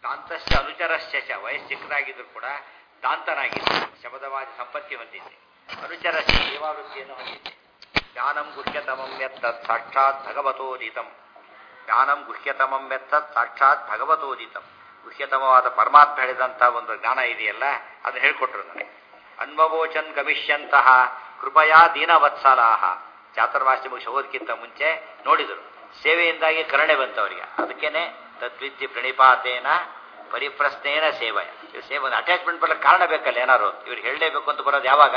ದಾಂತಸ್ಯ ಅನುಚರಸ್ಯ ಚ ವಯಸ್ಸು ಚಿಕ್ಕದಾಗಿದ್ರು ಕೂಡ ದಾಂತನಾಗಿದ್ದ ಶಬದವಾದಿ ಸಂಪತ್ತಿ ಹೊಂದಿದ್ದೆ ಅನುಚರಸ್ಯ ಸೇವಾವೃತ್ತಿಯನ್ನು ಹೊಂದಿದ್ದೆ ಜ್ಞಾನಂ ಗುಹ್ಯತಮಂ ಯತ್ತತ್ ಸಾಕ್ಷಾತ್ ಭಗವತೋದಿತಂ ಜ್ಞಾನಂ ಗುಹ್ಯತಮಂ ಯತ್ತತ್ ಸಾಕ್ಷಾತ್ ಭಗವತೋದಿತಂ ಗುಹ್ಯತಮವಾದ ಪರಮಾತ್ಮ ಹೇಳಿದಂಥ ಒಂದು ಜ್ಞಾನ ಇದೆಯಲ್ಲ ಅದನ್ನ ಹೇಳ್ಕೊಟ್ರು ನನಗೆ ಅನ್ವವೋಚನ್ ಗಮಿಷ್ಯಂತಹ ಕೃಪಯಾ ದೀನವತ್ಸಲಾಹ ಚಾತುರ್ಮಾಸ್ಯ ಮುಗಿಸಿ ಓದಕ್ಕಿಂತ ಮುಂಚೆ ನೋಡಿದರು ಸೇವೆಯಿಂದಾಗಿ ಕರುಣೆ ಬಂತವರಿಗೆ ಅದಕ್ಕೇನೆ ತದ್ವಿದ್ಯೆ ಪ್ರಣಿಪಾತೇನ ಪರಿಪ್ರಶ್ನೇನ ಸೇವೆ ಇವ್ರು ಸೇವೆ ಒಂದು ಅಟ್ಯಾಚ್ಮೆಂಟ್ ಬರಲಿಕ್ಕೆ ಕಾರಣ ಬೇಕಲ್ಲ ಏನಾರು ಇವ್ರಿಗೆ ಹೇಳಲೇಬೇಕು ಅಂತ ಬರೋದು ಯಾವಾಗ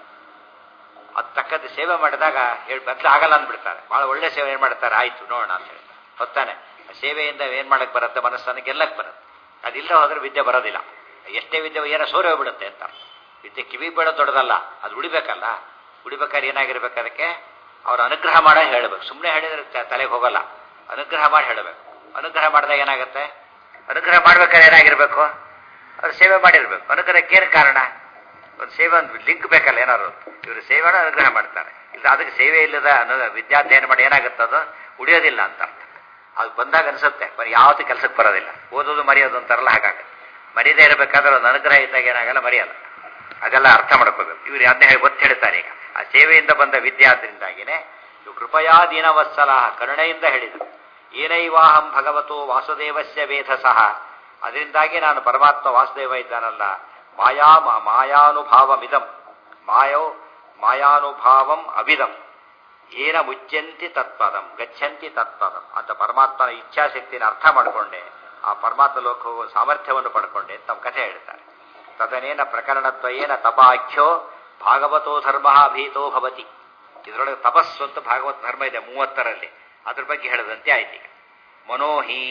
ಅದು ತಕ್ಕಂತೆ ಸೇವೆ ಮಾಡಿದಾಗ ಹೇಳಿ ಬದಲು ಆಗಲ್ಲ ಅಂದ್ಬಿಡ್ತಾರೆ ಭಾಳ ಒಳ್ಳೆ ಸೇವೆ ಏನು ಮಾಡ್ತಾರೆ ಆಯ್ತು ನೋಡೋಣ ಅಂತ ಹೇಳಿ ಹೊತ್ತಾನೆ ಸೇವೆಯಿಂದ ಏನು ಮಾಡಕ್ಕೆ ಬರುತ್ತೆ ಮನಸ್ಸನ್ನು ಗೆಲ್ಲಕ್ಕೆ ಬರುತ್ತೆ ಅದಿಲ್ಲ ಹೋದ್ರೆ ವಿದ್ಯೆ ಬರೋದಿಲ್ಲ ಎಷ್ಟೇ ವಿದ್ಯೆ ಏನೋ ಸೋರೆ ಹೋಗ್ಬಿಡುತ್ತೆ ಅಂತ ವಿದ್ಯೆ ಕಿವಿ ಬೇಡ ದೊಡ್ಡದಲ್ಲ ಅದು ಉಳಿಬೇಕಲ್ಲ ಉಳಿಬೇಕಾದ್ರೆ ಏನಾಗಿರ್ಬೇಕು ಅದಕ್ಕೆ ಅವ್ರ ಅನುಗ್ರಹ ಮಾಡೋ ಹೇಳಬೇಕು ಸುಮ್ಮನೆ ಹೇಳಿದ್ರೆ ತ- ತಲೆಗೆ ಹೋಗಲ್ಲ ಅನುಗ್ರಹ ಮಾಡಿ ಹೇಳಬೇಕು ಅನುಗ್ರಹ ಮಾಡಿದಾಗ ಏನಾಗುತ್ತೆ ಅನುಗ್ರಹ ಮಾಡ್ಬೇಕಾದ್ರೆ ಏನಾಗಿರ್ಬೇಕು ಅವ್ರು ಸೇವೆ ಮಾಡಿರ್ಬೇಕು ಅನುಗ್ರಹಕ್ಕೆ ಏನು ಕಾರಣ ಒಂದು ಸೇವೆ ಒಂದು ಲಿಂಕ್ ಬೇಕಲ್ಲ ಏನಾದ್ರು ಇವರು ಸೇವೆನ ಅನುಗ್ರಹ ಮಾಡ್ತಾರೆ ಇಲ್ಲ ಅದಕ್ಕೆ ಸೇವೆ ಇಲ್ಲದ ಅನು ವಿದ್ಯಾರ್ಥಿ ಮಾಡಿ ಏನಾಗುತ್ತೆ ಅದು ಉಳಿಯೋದಿಲ್ಲ ಅಂತ ಅರ್ಥ ಅದು ಬಂದಾಗ ಅನಿಸುತ್ತೆ ಬರೀ ಯಾವತ್ತೂ ಕೆಲಸಕ್ಕೆ ಬರೋದಿಲ್ಲ ಓದೋದು ಮರೆಯೋದು ಅಂತಾರಲ್ಲ ಹಾಗಾಗುತ್ತೆ ಮರೀದೇ ಇರಬೇಕಾದ್ರೆ ಒಂದು ಅನುಗ್ರಹ ಇದ್ದಾಗ ಏನಾಗಲ್ಲ ಮರೆಯಲ್ಲ ಅದೆಲ್ಲ ಅರ್ಥ ಮಾಡ್ಕೋಬೇಕು ಇವ್ರು ಅದನ್ನೇ ಹೇಳಿ ಒತ್ತು ಹೇಳ್ತಾರೆ ಈಗ ಆ ಸೇವೆಯಿಂದ ಬಂದ ವಿದ್ಯಾರ್ಥಿಯಿಂದಾಗಿನೇ ಇವು ಕೃಪಯಾ ದೀನವತ್ಸಲ ಕರುಣೆಯಿಂದ ಹೇಳಿದರು ಏನೈವಾಹಂ ಭಗವತೋ ವಾಸುದೇವಸ್ಯ ವೇದ ಸಹ ಅದರಿಂದಾಗಿ ನಾನು ಪರಮಾತ್ಮ ವಾಸುದೇವ ಇದ್ದಾನಲ್ಲ ಮಾಯಾ ಮ- ಮಾಯಾನುಭಾವಮಿದಂ ಮಾಯೋ ಮಾಯಾನುಭಾವಂ ಅಭಿದಂ ಏನ ಮುಚ್ಚಂತಿ ತತ್ಪದಂ ಗಚ್ಚಂತಿ ತತ್ಪದಂ ಅಂತ ಪರಮಾತ್ಮನ ಇಚ್ಛಾಶಕ್ತಿಯನ್ನು ಅರ್ಥ ಮಾಡಿಕೊಂಡೆ ಆ ಪರಮಾತ್ಮ ಲೋಕ ಹೋಗುವ ಸಾಮರ್ಥ್ಯವನ್ನು ಪಡ್ಕೊಂಡೆ ಅಂತ ತಮ್ಮ ಕಥೆ ಹೇಳ್ತಾರೆ ತದನೇನ ಪ್ರಕರಣದ್ವಯೇನ ತಪಾಖ್ಯೋ ಭಾಗವತೋ ಧರ್ಮ ಭೀತೋ ಭವತಿ ಇದರೊಳಗೆ ತಪಸ್ಸು ಅಂತ ಭಾಗವತ ಧರ್ಮ ಇದೆ ಮೂವತ್ತರಲ್ಲಿ ಅದ್ರ ಬಗ್ಗೆ ಹೇಳದಂತೆ ಆಯ್ತು ಈಗ ಮನೋಹಿ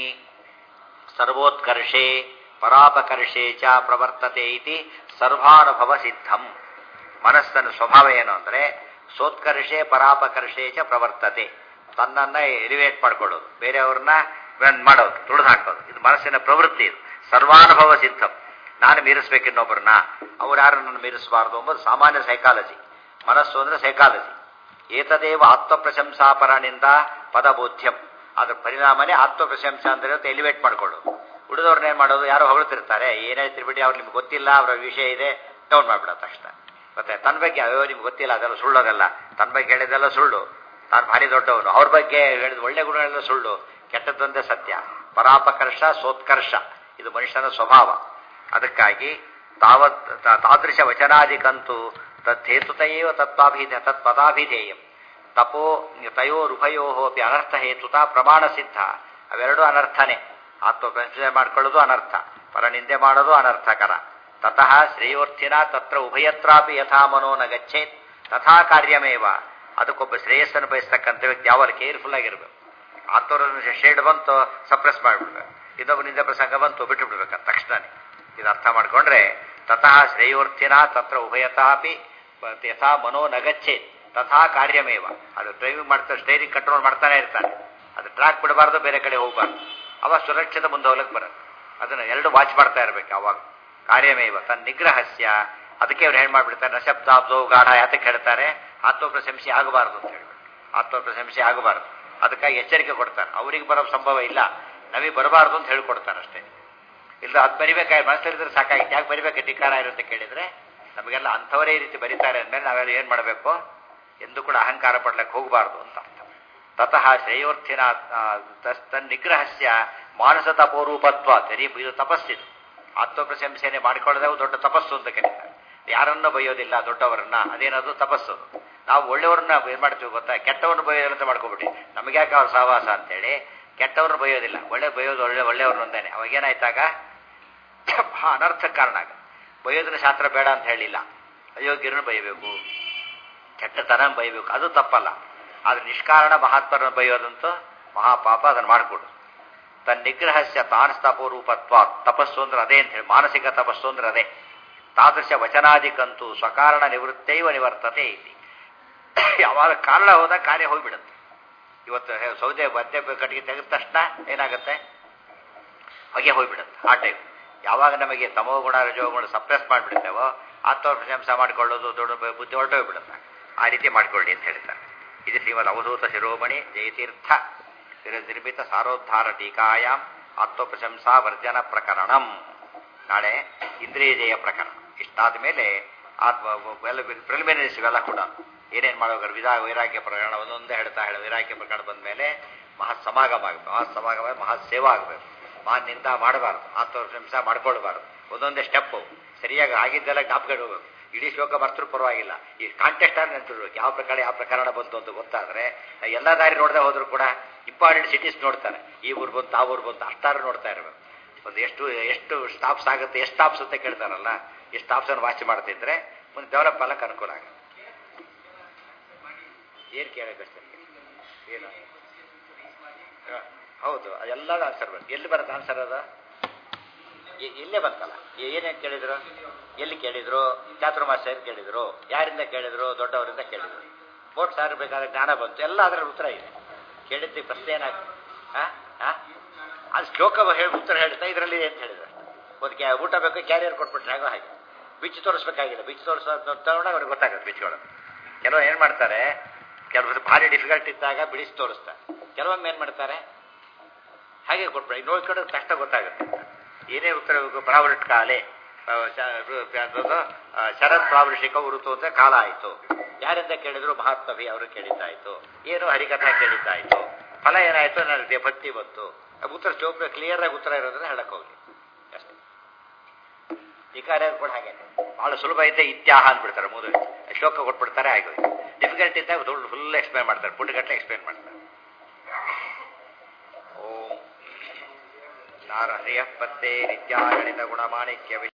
ಸರ್ವೋತ್ಕರ್ಷೆ ಪರಾಪಕರ್ಷೆ ಚ ಪ್ರವರ್ತತೆ ಇತಿ ಸರ್ವಾನುಭವ ಸಿದ್ಧಂ ಮನಸ್ಸನ ಸ್ವಭಾವ ಏನು ಅಂದ್ರೆ ಸೋತ್ಕರ್ಷೆ ಪರಾಪಕರ್ಷೆ ಚ ಪ್ರವರ್ತತೆ ತನ್ನನ್ನ ಎಲಿವೇಟ್ ಮಾಡ್ಕೊಳ್ಳೋದು ಬೇರೆಯವ್ರನ್ನ ವೆನ್ ಮಾಡೋದು ತುಳಿದು ಹಾಕೋದು ಇದು ಮನಸ್ಸಿನ ಪ್ರವೃತ್ತಿ ಇದು ಸರ್ವಾನುಭವ ಸಿದ್ಧಂ ನಾನು ಮೀರಿಸ್ಬೇಕು ಇನ್ನೊಬ್ಬರನ್ನ ಅವ್ರು ಯಾರು ನನ್ನ ಮೀರಿಸಬಾರ್ದು ಎಂಬುದು ಸಾಮಾನ್ಯ ಸೈಕಾಲಜಿ ಮನಸ್ಸು ಅಂದ್ರೆ ಸೈಕಾಲಜಿ ಏತದೇವ ಆತ್ಮಪ್ರಶಂಸಾಪರನಿಂದ ಪದಬೋಧ್ಯಂ ಅದ್ರ ಪರಿಣಾಮನೇ ಆತ್ಮಪ್ರಶಂಸ ಅಂದ್ರೆ ಎಲಿವೇಟ್ ಮಾಡ್ಕೊಳ್ಳೋದು ಉಳಿದವ್ರನ್ನ ಏನ್ ಮಾಡೋದು ಯಾರೋ ಹೊಗಳ್ತಿರ್ತಾರೆ ಏನೇ ತಿರ್ಬಿಡಿ ಅವ್ರು ನಿಮ್ಗೆ ಗೊತ್ತಿಲ್ಲ ಅವರ ವಿಷಯ ಇದೆ ಡೌನ್ ಮಾಡ್ಬಿಡೋದು ತಕ್ಷಣ ಮತ್ತೆ ತನ್ನ ಬಗ್ಗೆ ಅಯ್ಯೋ ನಿಮ್ಗೆ ಗೊತ್ತಿಲ್ಲ ಅದೆಲ್ಲ ಸುಳ್ಳೋದಲ್ಲ ತನ್ನ ಬಗ್ಗೆ ಹೇಳಿದೆಲ್ಲ ಸುಳ್ಳು ತಾನು ಭಾರಿ ದೊಡ್ಡವನು ಅವ್ರ ಬಗ್ಗೆ ಹೇಳಿದ ಒಳ್ಳೆ ಗುಣಗಳೆಲ್ಲ ಸುಳ್ಳು ಕೆಟ್ಟದ್ದೊಂದೇ ಸತ್ಯ ಪರಾಪಕರ್ಷ ಸೋತ್ಕರ್ಷ ಇದು ಮನುಷ್ಯನ ಸ್ವಭಾವ ಅದಕ್ಕಾಗಿ ತಾವತ್ ತಾ- ತಾದೃಶ ವಚನಾದಿಕಂತೂ ತದ್ದೇತುತಯೇವ ತತ್ವಾಭಿಧ ತತ್ಪದಾಭಿಧೇಯಂ ತಪೋ ತಯೋರುಭಯೋ ಅಪಿ ಅನರ್ಥ ಹೇತುತ ಪ್ರಮಾಣ ಸಿದ್ಧ ಅವೆರಡೂ ಅನರ್ಥನೇ ಆತ್ಮಪ್ರಚನೆ ಮಾಡ್ಕೊಳ್ಳೋದು ಅನರ್ಥ ಪರನಿಂದೆ ಮಾಡೋದು ಅನರ್ಥಕರ ತತಃ ಶ್ರೇಯೋರ್ಥಿನ ತತ್ರ ಉಭಯತ್ರಾಪಿ ಯಥಾ ಮನೋ ನ ಗಚ್ಚೇತ್ ತಥಾ ಕಾರ್ಯಮೇವ ಅದಕ್ಕೊಬ್ಬ ಶ್ರೇಯಸ್ಸನ್ನು ಬಯಸ್ತಕ್ಕಂಥ ವ್ಯಕ್ತಿ ಯಾವಾಗ ಕೇರ್ಫುಲ್ ಆಗಿರ್ಬೇಕು ಆತ್ಮರ ಶೇಡ್ ಬಂತು ಸಪ್ರೆಸ್ ಮಾಡಿಬಿಡ್ಬೇಕು ಇನ್ನೊಬ್ಬನಿಂದ ಪ್ರಸಂಗ ಬಂತು ಬಿಟ್ಟು ಬಿಡ್ಬೇಕು ತಕ್ಷಣನೇ ಇದು ಅರ್ಥ ಮಾಡ್ಕೊಂಡ್ರೆ ತತಃ ಶ್ರೇಯೋರ್ಥಿನ ತತ್ರ ಉಭಯತಾಪಿ ಯಥಾ ಮನೋ ನಗಚ್ಚೆ ತಥಾ ಕಾರ್ಯಮೇವ ಅದು ಡ್ರೈವಿಂಗ್ ಮಾಡ್ತಾರೆ ಸ್ಟೈರಿಂಗ್ ಕಂಟ್ರೋಲ್ ಮಾಡ್ತಾನೆ ಇರ್ತಾನೆ ಅದು ಟ್ರ್ಯಾಕ್ ಬಿಡಬಾರ್ದು ಬೇರೆ ಕಡೆ ಹೋಗಬಾರ್ದು ಅವಾಗ ಸುರಕ್ಷಿತ ಮುಂದೆ ಹೋಗ್ಲಿಕ್ಕೆ ಬರುತ್ತೆ ಅದನ್ನ ಎರಡು ವಾಚ್ ಮಾಡ್ತಾ ಇರ್ಬೇಕು ಅವಾಗ ಕಾರ್ಯಮೇವ ತನ್ನ ನಿಗ್ರಹಸ್ಯ ಅದಕ್ಕೆ ಅವ್ರು ಹೇಳಿ ಮಾಡ್ಬಿಡ್ತಾರೆ ನಶಬ್ದಾಬ್ದೋ ಗಾಢ ಯಾತಕ್ಕೆ ಹೇಳ್ತಾರೆ ಆತ್ಮಪ್ರಶಂಸೆ ಆಗಬಾರ್ದು ಅಂತ ಹೇಳ್ಬಿಟ್ಟು ಆತ್ಮಪ್ರಶಂಸೆ ಆಗಬಾರ್ದು ಅದಕ್ಕಾಗಿ ಎಚ್ಚರಿಕೆ ಕೊಡ್ತಾರೆ ಅವ್ರಿಗೆ ಬರೋ ಸಂಭವ ಇಲ್ಲ ನಮಗೆ ಬರಬಾರ್ದು ಅಂತ ಹೇಳ್ಕೊಡ್ತಾರೆ ಅಷ್ಟೇ ಇಲ್ಲ ಅದು ಬರಿಬೇಕಾಗಿ ಮನಸ್ಸಲ್ಲಿದ್ರೆ ಸಾಕಾಗಿತ್ತು ಯಾಕೆ ಬರಿಬೇಕು ಧಿಕಾರ ಇರುತ್ತೆ ಕೇಳಿದ್ರೆ ನಮಗೆಲ್ಲ ಅಂಥವರೇ ಈ ರೀತಿ ಬರೀತಾರೆ ಅಂದಮೇಲೆ ನಾವೆಲ್ಲ ಏನು ಮಾಡಬೇಕು ಎಂದು ಕೂಡ ಅಹಂಕಾರ ಪಡ್ಲಿಕ್ಕೆ ಹೋಗಬಾರ್ದು ಅಂತ ಅರ್ಥ ತತಃ ಶ್ರೇಯೋರ್ಥಿನ ಆ, ತಸ್- ತನ್ ನಿಗ್ರಹಸ್ಯ ಮಾನಸ ತಪೋರೂಪತ್ವ ಸರಿ ಇದು ತಪಸ್ಸಿದು ಆತ್ಮಪ್ರಶಂಸೆನೆ ಮಾಡಿಕೊಳ್ಳದೆ ಅವು ದೊಡ್ಡ ತಪಸ್ಸು ಅಂತ ಕರೀತಾರೆ ಯಾರನ್ನು ಬೈಯೋದಿಲ್ಲ ದೊಡ್ಡವರನ್ನ ಅದೇನದು ತಪಸ್ಸು ನಾವು ಒಳ್ಳೆಯವ್ರನ್ನ ಏನ್ ಮಾಡ್ತೀವಿ ಗೊತ್ತಾ ಕೆಟ್ಟವ್ರನ್ನ ಬೈಯೋದಿಲ್ಲ ಅಂತ ಮಾಡ್ಕೊಬಿಟ್ಟು ನಮಗೆ ಯಾಕೆ ಅವ್ರ ಸಹವಾಸ ಅಂತೇಳಿ ಕೆಟ್ಟವ್ರನ್ನ ಬೈಯೋದಿಲ್ಲ ಒಳ್ಳೆ ಬೈಯೋದು ಒಳ್ಳೆ ಒಳ್ಳೆಯವ್ರನ್ನ ಒಂದೇನೆ ಅವಾಗ ಏನಾಯ್ತಾಗ ಬಹಳ ಅನರ್ಥ ಕಾರಣ ಆಗ ಬೈಯೋದನ್ನ ಶಾಸ್ತ್ರ ಬೇಡ ಅಂತ ಹೇಳಿಲ್ಲ ಅಯೋಗ್ಯರನ್ನು ಬೈಬೇಕು ಕೆಟ್ಟತನ ಬೈಬೇಕು ಅದು ತಪ್ಪಲ್ಲ ಆದ್ರೆ ನಿಷ್ಕಾರಣ ಮಹಾತ್ಮರನ್ನು ಬೈಯೋದಂತೂ ಮಹಾಪಾಪ ಅದನ್ನು ಮಾಡಿಕೊಡು ತನ್ನ ನಿಗ್ರಹಸ್ಯ ತಾನಸ್ತಪೋರೂಪತ್ವ ತಪಸ್ಸು ಅಂದ್ರೆ ಅದೇ ಅಂತ ಹೇಳಿ ಮಾನಸಿಕ ತಪಸ್ಸು ಅಂದ್ರೆ ಅದೇ ತಾದೃಶ ವಚನಾದಿಕಂತೂ ಸ್ವಕಾರಣ ನಿವೃತ್ತೈವ ನಿವರ್ತತೆ ಐತಿ ಯಾವಾಗ ಕಾರಣ ಹೋದಾಗ ಕಾರ್ಯ ಹೋಗ್ಬಿಡುತ್ತೆ ಇವತ್ತು ಹೇ- ಸೌದೆ ಮದ್ಯ ಕಟ್ಟಿಗೆ ತೆಗೆದ ತಕ್ಷಣ ಏನಾಗುತ್ತೆ ಹೊಗೆ ಹೋಗ್ಬಿಡುತ್ತೆ ಆ ಟೈಪ್ ಯಾವಾಗ ನಮಗೆ ತಮೋಗುಣ ರಜೋಗುಣ ಸಪ್ರೆಸ್ ಮಾಡಿಬಿಡ್ತೇವೋ ಆತ್ಮಪ್ರಶಂಸ ಮಾಡಿಕೊಳ್ಳೋದು ದೊಡ್ಡ ಬ- ಬುದ್ಧಿ ಹೊರಟೋಗ್ಬಿಡುತ್ತೆ ಆ ರೀತಿ ಮಾಡಿಕೊಳ್ಳಿ ಅಂತ ಹೇಳ್ತಾರೆ ಇದು ಶ್ರೀಮದ್ ಅವಧೂತ ಶಿರೋಮಣಿ ಜಯತೀರ್ಥ ನಿರ್ಮಿತ ಸಾರೋದ್ಧಾರ ಟೀಕಾಯಾಮ್ ಆತ್ಮಪ್ರಶಂಸಾ ವರ್ಜನ ಪ್ರಕರಣಂ ನಾಳೆ ಇಂದ್ರಿಯ ಜಯ ಪ್ರಕರಣ ಇಷ್ಟಾದ ಮೇಲೆ ಆತ್ಮ ಎಲ್ಲ ಪ್ರಿಲಿಮಿನರೀಸ್ ಇವೆಲ್ಲ ಕೂಡ ಏನೇನು ಮಾಡಬೇಕು ವಿಧಾ ವೈರಾಗ್ಯ ಪ್ರಕರಣ ಒಂದೊಂದೇ ಹೇಳ್ತಾ ಹೇಳ ವೈರಾಗ್ಯ ಪ್ರಕರಣ ಬಂದ ಮೇಲೆ ಮಹಾ ಸಮಾಗಮ ಆಗಬೇಕು ಮಹಾ ಸಮಾಗಮ ಮಹಾ ಸೇವಾ ಆಗಬೇಕು ಮಹಾ ನಿಂದ ಮಾಡಬಾರ್ದು ಆತ್ಮಪ್ರಶಂಸ ಮಾಡ್ಕೊಳ್ಬಾರ್ದು ಒಂದೊಂದೇ ಸ್ಟೆಪ್ಪು ಸರಿಯಾಗಿ ಆಗಿದ್ದೆಲ್ಲ ಜ್ಞಾಪಕ ಹೋಗ್ಬೇಕು ಇಡೀ ಶ್ಲೋಕ ಮರ್ತರೂ ಪರವಾಗಿಲ್ಲ ಈ ಕಾಂಟೆಸ್ಟ್ ಆಗಿ ನೆನ್ಪಿಡ್ಬೇಕು ಯಾವ ಪ್ರಕಾರ ಯಾವ ಪ್ರಕರಣ ಬಂತು ಅಂತ ಗೊತ್ತಾದ್ರೆ ಎಲ್ಲ ದಾರಿ ನೋಡದೆ ಹೋದ್ರು ಕೂಡ ಇಂಪಾರ್ಟೆಂಟ್ ಸಿಟೀಸ್ ನೋಡ್ತಾರೆ ಈ ಊರು ಬಂತು ಆ ಊರು ಬಂತು ಅಷ್ಟಾರು ನೋಡ್ತಾ ಇರಬೇಕು ಒಂದು ಎಷ್ಟು ಎಷ್ಟು ಸ್ಟಾಪ್ಸ್ ಆಗುತ್ತೆ ಎಷ್ಟು ಸ್ಟಾಪ್ಸ್ ಅಂತ ಕೇಳ್ತಾರಲ್ಲ ಎಷ್ಟು ಸ್ಟಾಪ್ಸ್ ಅನ್ನು ವಾಚ್ ಮಾಡ್ತಿದ್ರೆ ಮುಂದೆ ಡೆವಲಪ್ ಆಗಕ್ಕೆ ಅನುಕೂಲ ಆಗುತ್ತೆ ಏನು ಕೇಳಬೇಕಷ್ಟೇ ಏನು ಹ, ಹೌದು ಅದೆಲ್ಲ ಆನ್ಸರ್ ಬರುತ್ತೆ ಎಲ್ಲಿ ಬರುತ್ತೆ ಆನ್ಸರ್ ಅದು ಎ- ಇಲ್ಲೇ ಬಂತಲ್ಲ ಏ- ಏನೇನ್ ಕೇಳಿದ್ರು ಎಲ್ಲಿ ಕೇಳಿದ್ರು ಚಾತುರ್ಮಾಸ ಕೇಳಿದ್ರು ಯಾರಿಂದ ಕೇಳಿದ್ರು ದೊಡ್ಡವರಿಂದ ಕೇಳಿದ್ರು ಬೋಟ್ ಸಾರ್ ಬೇಕಾದ್ರೆ ಜ್ಞಾನ ಬಂತು ಎಲ್ಲ ಅದರ ಉತ್ತರ ಇದೆ ಕೇಳಿದ್ದೆ ಪ್ರಶ್ನೆ ಏನಾಗ ಅದು ಶ್ಲೋಕ ಹೇಳಿ ಉತ್ತರ ಹೇಳ್ತಾ ಇದರಲ್ಲಿ ಅಂತ ಹೇಳಿದ್ರು ಒಂದು ಕ್ಯಾ ಊಟ ಬೇಕು ಕ್ಯಾರಿಯರ್ ಕೊಟ್ಬಿಟ್ರೆ ಆಗೋ ಹಾಗೆ ಬಿಚ್ಚು ತೋರಿಸ್ಬೇಕಾಗಿಲ್ಲ ಬಿಚ್ಚು ತೋರಿಸೋ ತಗೊಂಡಾಗ ಅವ್ರಿಗೆ ಗೊತ್ತಾಗುತ್ತೆ ಬಿಚ್ಚುಗಳು ಕೆಲವು ಏನು ಮಾಡ್ತಾರೆ ಕೆಲವರು ಭಾರಿ ಡಿಫಿಕಲ್ಟ್ ಇದ್ದಾಗ ಬಿಡಿಸಿ ತೋರಿಸ್ತಾರೆ ಕೆಲವೊಮ್ಮೆ ಏನು ಮಾಡ್ತಾರೆ ಹಾಗೆ ಕೊಟ್ಬಿಡಿ ನೋಡ್ಕೊಂಡ್ರೆ ಕಷ್ಟ ಗೊತ್ತಾಗುತ್ತೆ ಏನೇ ಉತ್ತರ ಪ್ರಾವೃಟ್ ಕಾಲೆ ಆ, ಶ- ರು- ಯಾವ್ದದು? ಆ, ಶರತ್ ಪ್ರಾವೃಷಿಕ ಉರುತು ಅಂತ ಕಾಲ ಆಯಿತು ಯಾರಿಂದ ಕೇಳಿದ್ರು ಮಹಾತ್ಮವಿ ಅವರು ಕೇಳಿದ್ದಾಯ್ತು ಏನು ಹರಿಕಥಾ ಕೇಳಿದ್ದಾಯ್ತು ಫಲ ಏನಾಯ್ತು ನನಗೆ ಭಕ್ತಿ ಬಂತು ಆ ಉತ್ತರ ಚೌಪ ಕ್ಲಿಯರ್ ಆಗಿ ಉತ್ತರ ಇರೋದನ್ನ ಹೇಳಕ್ ಹೋಗಿ ಅಷ್ಟೇ ಈ ಕಾರ್ಯ ಕೂಡ ಹಾಗೆ ಬಹಳ ಸುಲಭ ಐತೆ ಇತ್ಯಾಹ ಅಂದ್ಬಿಡ್ತಾರೆ ಮೂರು ಶ್ಲೋಕ ಕೊಟ್ಬಿಡ್ತಾರೆ ಆಗೋಯ್ತು ಡಿಫಿಕಲ್ಟ್ ಇದ್ದಾಗ ದೊಡ್ಡ ಫುಲ್ ಎಕ್ಸ್ಪ್ಲೈನ್ ಮಾಡ್ತಾರೆ ಪುಟ್ಟಗಟ್ಟಲೆ ಎಕ್ಸ್ಪ್ಲೈನ್ ಮಾಡ್ತಾರೆ ಓಂ ನಾರಹ್ರಿಯ ಪತ್ತೆ ನಿತ್ಯಾಗಣಿತ ಗುಣಮಾಣಿಕ್ಯ